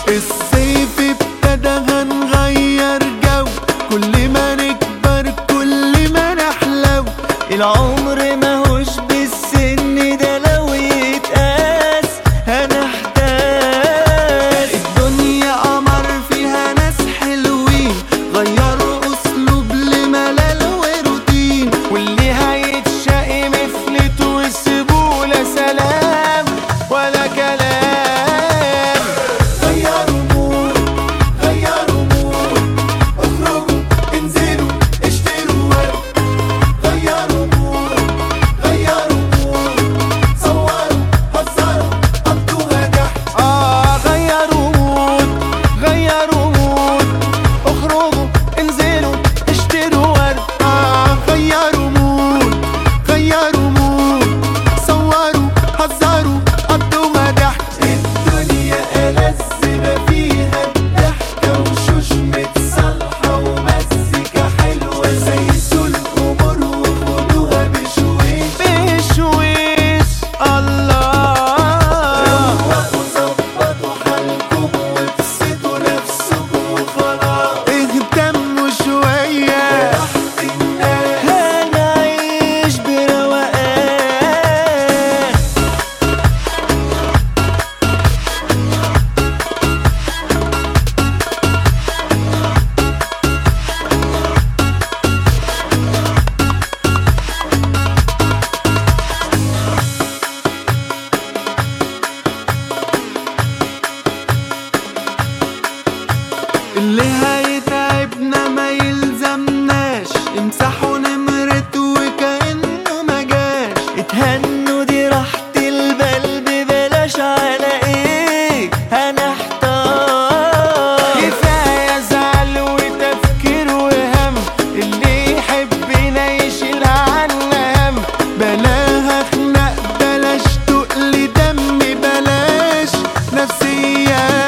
الصيف ابتدى هنغير جو كل ما نكبر كل ما نحلو العمر ماهوش بالسن ده لو يتقاس هنحتاس الدنيا قمر فيها ناس حلوين غيروا اسلوب لملل وروتين واللي هيتشقي مفلت وسيبوله سلام ولا كلام غيروا مود غيروا مود اخرجوا انزلوا اشتروا ورد غيروا مود غيروا مود صوروا هزروا قضوها ضحك اه غيروا مود غيروا مود اخرجوا انزلوا اشتروا ورد آه غيروا مود غيروا مود صوروا هزروا قضوها ضحك الدنيا ألذ ما فيها الضحكة وشوش متصالحة ومزيكا حلوة زيتوا الأمور وخدوها بشويش بشويش الله روقوا ظبطوا حالكم وابسطوا نفسكم وخلاص اهتموا شوية براحة الناس هنعيش بروقان اللي هيتعبنا ما يلزمناش امسحوا نمرته وكأنه ما جاش اتهنوا دي راحة البال ببلاش على ايه هنحتار كفاية زعل وتفكير وهم اللي يحبنا يشيل عنا هم بلاها خناق بلاش تقل دم بلاش نفسيات